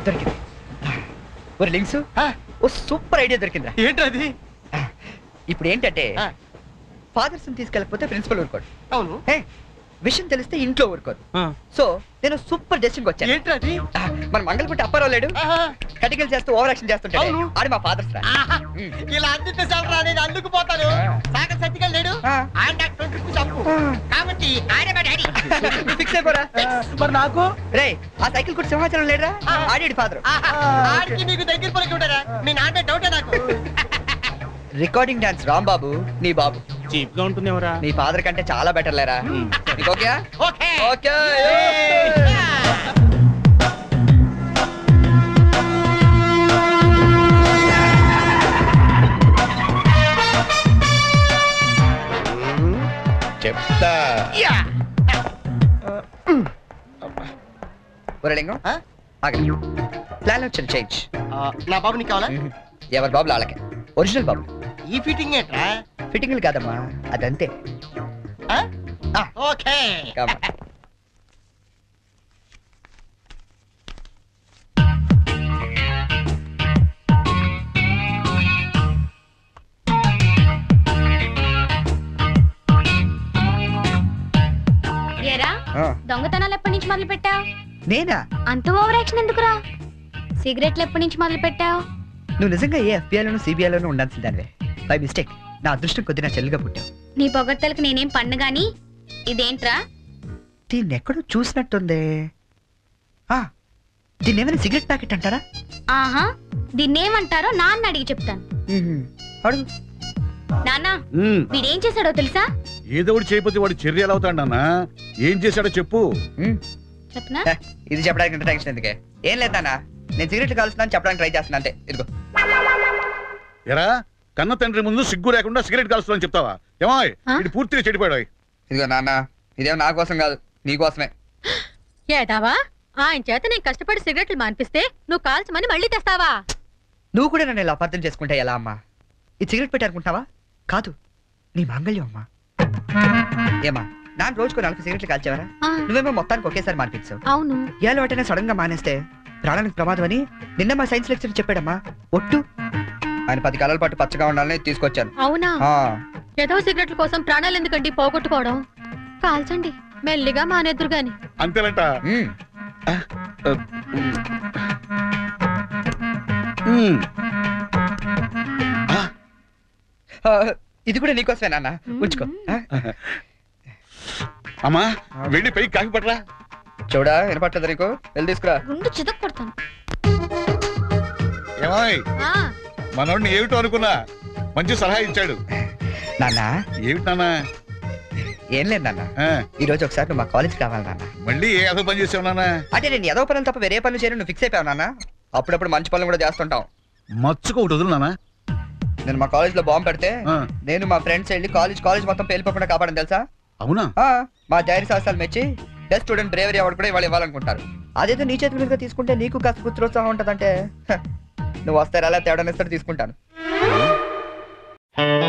దొరికింది ఒక లింక్స్ ఓ super idea దొరికిందిరా ఏంటది ఇప్పుడు ఏంటంటే ఆ. ఫాదర్స్ తీసుకెళ్ళకపోతే ప్రిన్సిపల్ ఊరుకోడు అవును హే, విషయం తెలిస్తే ఇంట్లో ఊరుకోదు సో నేను సూపర్ డెసిషన్ వచ్చాను ఏంటది ఆ, మన మంగళపుట్టి అప్పారావు లేడు ఆహా. కటికలు చేస్తూ ఓవర్ యాక్షన్ చేస్తుంటాడు అవును. ఆడి మా ఫాదర్స్ రా ఆహా. ఉమ్. ఇలా అందితే చాలరా నేను అందుకుపోతాను ఆ. సాగర్ సత్తిగా లేడు ఆ. ఆయన డాక్టర్ తప్పు కాబట్టి ఆయన మా డాడీ ఫిక్స్ అయిపోరా మరి నాకు రే ఆ సైకిల్ కూడా సింహాచలం లేడురా ఆ. ఆడి ఫాదర్ ఆహా. ఆడికి నీకు దగ్గర పలికి ఉంటారా మీ నాన్న డౌటే నాకు రికార్డింగ్ డాన్స్ రాంబాబు నీ బాబు చీప్ గా ఉంటుంది ఎవరా నీ ఫాదర్ కంటే చాలా బెటర్ లేరా నీకు ఓకే ఓకే ఓకే చెప్తా యా. లింగం ఆ? ఆగండి ప్లాన్ వచ్చిన చేంజ్ ఆ, నా బాబు నీకు కావాలా ఎవరి బాబులు వాళ్ళకే ఒరిజినల్ బాబు ఈ ఫిట్టింగ్ ఏంట్రా ఫిట్టింగ్లు కాదమ్మా అదంతే ఆ? ఆ. Okay Come on. ఏరా ఆ, దొంగతనాలు ఎప్పటి నుంచి మొదలు పెట్టావు నేనా అంత ఓవర్ యాక్షన్ ఎందుకురా సిగరెట్లు ఎప్పటి నుంచి మొదలు పెట్టావు నువ్వు నిజంగా ఏ ఎఫ్బీఐలోను సిబిఐలోనూ ఉండాల్సిందానివే బై మిస్టేక్ నా అదృష్టం కొద్ది నా చెల్లిగా పుట్టావు నీ పొగడ్తలకు నేనేం పన్ను గాని ఇదేంట్రా దీన్ని ఎక్కడో చూసినట్టుందే ఆ, దీన్ని ఏమైనా సిగరెట్ ప్యాకెట్ అంటారా ఆహా దీన్నేమంటారో నాన్న అడిగి చెప్తాను మ్మ్. అడుగు నాన్న వీడేం చేశాడో తెలుసా ఏదో ఒకటి చేయకపోతే వాడు చర్య ఎలా అవుతాడు నాన్న ఏం చేశాడో చెప్పు మ్మ్. చెప్పనా హే, ఇది చెప్పడానికి ఇంత టెన్షన్ ఎందుకే ఏం లేదు నాన్న నేను సిగరెట్ కాల్స్తున్నాను చెప్పడానికి ట్రై చేస్తున్నా అంతే ఇదిగో ఎరా కన్న తండ్రి ముందు సిగ్గు లేకుండా సిగరెట్ కాలుస్తామని చెప్తావా ఏమో ఇది పూర్తిగా చెడిపోయాడు ఇదిగో నాన్న ఇదేం నా కోసం కాదు నీ కోసమే ఏదావా ఆయన చేత నేను కష్టపడి సిగరెట్లు మానిపిస్తే నువ్వు కాల్చమని మళ్ళీ తెస్తావా నువ్వు కూడా నన్ను ఇలా అపార్థం చేసుకుంటే ఎలా అమ్మా ఇది సిగరెట్ పెట్టారుకుంటావా కాదు నీ మాంగళ్యం అమ్మా ఏమా నాన్న రోజుకు నలభై సిగరెట్లు కాల్చేవారా ఆ, నువ్వేమో మొత్తానికి ఒకేసారి మార్పించావు అవును ఏ అలవాటైనా సడన్ గా మానేస్తే ప్రాణానికి ప్రమాదం అని నిన్న మా సైన్స్ లెక్చర్ చెప్పాడమ్మా ఒట్టు ఆయన పది కాలాల పాటు పచ్చగా ఉండాలని తీసుకొచ్చాను అవునా ఆ, ఏదో సిగరెట్ల కోసం ప్రాణాలు ఎందుకండి పోగొట్టుకోవడం కాల్చండి మెల్లిగా మానేద్దురు గాని అంతేనంట మ్మ్. ఉమ్. ఆ, ఇది కూడా నీకోసమే నాన్న ఉంచుకో ఆ? అమ్మా వెళ్ళి పైకి కాఫీ పట్టరా చూడా వినపట్టలేదు నీకు వెళ్ళి తీసుకురా గుండు చితక్ కొడతాను ఏమాయ్ ఆ, మనోడిని ఏమిటో అనుకున్నా మంచి సలహా ఇచ్చాడు నాన్న ఏమిటి నాన్న ఏం లేదు నాన్న ఆ, ఈ రోజు ఒకసారి నువ్వు మా కాలేజ్కి రావాలి నాన్న మళ్ళీ ఏ అదో పని చేసావు నాన్న అంటే నేను ఏదో పనులు తప్ప వేరే పనులు చేయను నువ్వు ఫిక్స్ అయిపోయావు నాన్న అప్పుడప్పుడు మంచి పనులు కూడా చేస్తుంటాం మచ్చుకు ఒకటి వదులు నాన్న నేను మా కాలేజ్ లో బాంబు పెడితే ఆ, నేను మా ఫ్రెండ్స్ వెళ్ళి కాలేజ్ కాలేజ్ మొత్తం పేలిపోకుండా కాపాడని తెలుసా అవునా ఆ, మా ధైర్య సాహసాలు మెచ్చి బెస్ట్ స్టూడెంట్ బ్రేవరీ అవార్డు కూడా ఇవాళ ఇవ్వాలనుకుంటారు అదేదో నీ చేతుల మీదుగా తీసుకుంటే నీకు కాస్త పుత్రోత్సాహం ఉంటదంటే హ, నువ్వు వస్తే అలా తేడా ఇస్తాడు తీసుకుంటాను